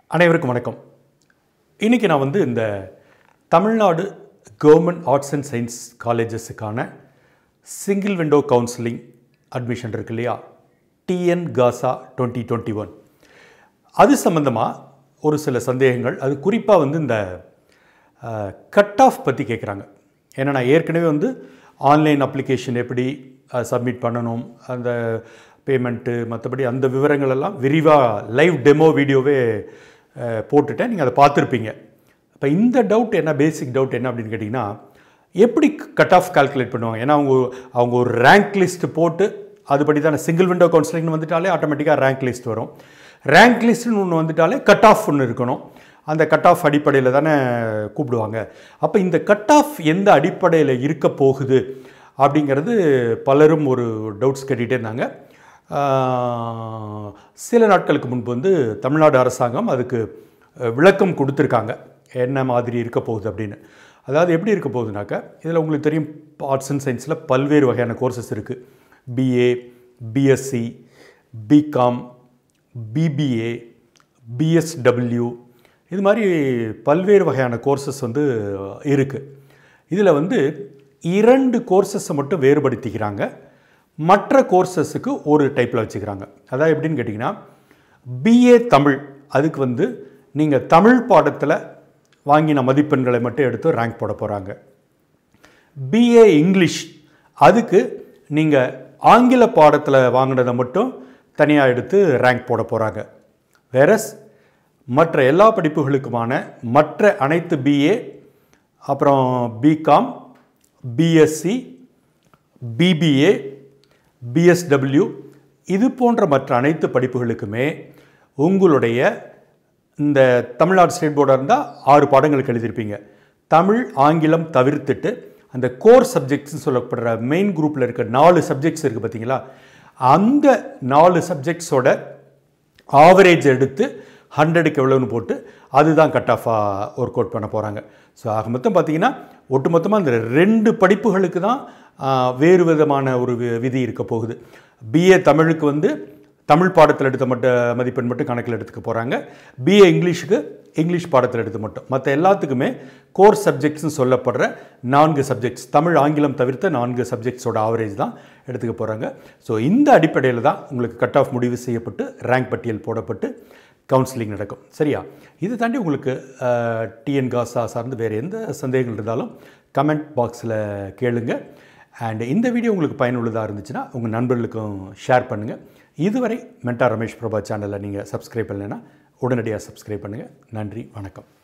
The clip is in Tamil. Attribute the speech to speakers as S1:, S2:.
S1: அனைவருக்கும் வணக்கம் இன்றைக்கி நான் வந்து இந்த Tamil Nadu government arts and science காலேஜஸுக்கான சிங்கிள் விண்டோ கவுன்சிலிங் அட்மிஷன் இருக்கு இல்லையா TN GASA twenty twenty one அது சம்மந்தமாக ஒரு சில சந்தேகங்கள் அது குறிப்பாக வந்து இந்த கட் ஆஃப் பற்றி கேட்குறாங்க ஏன்னா நான் ஏற்கனவே வந்து ஆன்லைன் அப்ளிகேஷன் எப்படி சப்மிட் பண்ணணும் அந்த பேமெண்ட்டு மற்றபடி அந்த விவரங்கள் எல்லாம் விரிவாக லைவ் டெமோ வீடியோவே அஹ், போட்டுட்டேன் நீங்கள் அதை பார்த்துருப்பீங்க இப்போ இந்த டவுட் என்ன பேசிக் டவுட் என்ன அப்படின்னு கேட்டிங்கன்னா எப்படி கட் ஆஃப் கால்குலேட் பண்ணுவாங்க ஏன்னா அவங்க அவங்க ஒரு ரேங்க் லிஸ்ட் போட்டு அதுபடி தானே சிங்கிள் விண்டோ கவுன்சிலிங்னு வந்துட்டாலே ஆட்டோமேட்டிக்காக ரேங்க் லிஸ்ட் வரும் ரேங்க் லிஸ்ட்னு ஒன்று வந்துட்டாலே கட் ஆஃப் ஒன்று இருக்கணும் அந்த கட் ஆஃப் அடிப்படையில் தானே கூப்பிடுவாங்க அப்போ இந்த கட் ஆஃப் எந்த அடிப்படையில் இருக்க போகுது அப்படிங்கிறது பலரும் ஒரு டவுட்ஸ் கேட்டுகிட்டே இருந்தாங்க ஆஹ், சில நாட்களுக்கு முன்பு வந்து தமிழ்நாடு அரசாங்கம் அதுக்கு அஹ், விளக்கம் கொடுத்துருக்காங்க என்ன மாதிரி இருக்க போகுது அப்படின்னு அதாவது எப்படி இருக்க போகுதுனாக்கா இதில் உங்களுக்கு தெரியும் ஆர்ட்ஸ் அண்ட் சயின்ஸில் பல்வேறு வகையான கோர்சஸ் இருக்குது BA BSc BCom BBA BSW இது மாதிரி பல்வேறு வகையான கோர்சஸ் வந்து இருக்குது இதில் வந்து இரண்டு கோர்சஸை மட்டும் வேறுபடுத்திக்கிறாங்க மற்ற கோர்சஸுக்கு ஒரு டைப்பில் வச்சுக்கிறாங்க அதாவது எப்படின்னு கேட்டிங்கன்னா பிஏ தமிழ் அதுக்கு வந்து நீங்கள் தமிழ் பாடத்தில் வாங்கின மதிப்பெண்களை மட்டும் எடுத்து ரேங்க் போட போகிறாங்க பிஏ இங்கிலீஷ் அதுக்கு நீங்கள் ஆங்கில பாடத்தில் வாங்கினதை மட்டும் தனியாக எடுத்து ரேங்க் போட போகிறாங்க வேறஸ் மற்ற எல்லா படிப்புகளுக்குமான மற்ற அனைத்து பிஏ அப்புறம் பிகாம் பிஎஸ்சி பிபிஏ பிஎஸ்டபிள்யூ இது போன்ற மற்ற அனைத்து படிப்புகளுக்குமே உங்களுடைய இந்த தமிழ்நாடு ஸ்டேட் போர்டாக இருந்தால் ஆறு பாடங்களுக்கு எழுதியிருப்பீங்க தமிழ் ஆங்கிலம் தவிர்த்துட்டு அந்த கோர் சப்ஜெக்ட்ஸ்னு சொல்லப்படுற மெயின் குரூப்பில் இருக்க நாலு சப்ஜெக்ட்ஸ் இருக்குது பார்த்தீங்களா அந்த நாலு சப்ஜெக்ட்ஸோட ஆவரேஜ் எடுத்து ஹண்ட்ரடுக்கு எவ்வளோன்னு போட்டு அதுதான் கட் ஆஃபாக ஒர்க் அவுட் பண்ண போகிறாங்க ஸோ ஆக மொத்தம் பார்த்தீங்கன்னா ஒட்டுமொத்தமாக இந்த ரெண்டு படிப்புகளுக்கு தான் ஆ, வேறு விதமான ஒரு வி- விதி இருக்க போகுது பிஏ தமிழுக்கு வந்து தமிழ் பாடத்தில் எடுத்த மட்டும் மதிப்பெண் மட்டும் கணக்கில் எடுத்துக்க போகிறாங்க பிஏ இங்கிலீஷுக்கு இங்கிலீஷ் பாடத்தில் எடுத்து மட்டும் மற்ற எல்லாத்துக்குமே கோர் சப்ஜெக்ட்ஸ்னு சொல்லப்படுற நான்கு சப்ஜெக்ட்ஸ் தமிழ் ஆங்கிலம் தவிர்த்த நான்கு சப்ஜெக்ட்ஸோட ஆவரேஜ் தான் எடுத்துக்க போகிறாங்க ஸோ இந்த அடிப்படையில் தான் உங்களுக்கு கட் ஆஃப் முடிவு செய்யப்பட்டு ரேங்க் பட்டியல் போடப்பட்டு கவுன்சிலிங் நடக்கும் சரியா இது தாண்டி உங்களுக்கு டிஎன் காசா சார்ந்து வேறு எந்த சந்தேகங்கள் இருந்தாலும் கமெண்ட் பாக்ஸில் கேளுங்க அண்ட் இந்த வீடியோ உங்களுக்கு பயனுள்ளதாக இருந்துச்சுன்னா உங்கள் நண்பர்களுக்கும் ஷேர் பண்ணுங்கள் இதுவரை மென்டா ரமேஷ் பிரபா சேனலை நீங்கள் சப்ஸ்கிரைப் பண்ணலைன்னா உடனடியாக சப்ஸ்கிரைப் பண்ணுங்கள் நன்றி வணக்கம்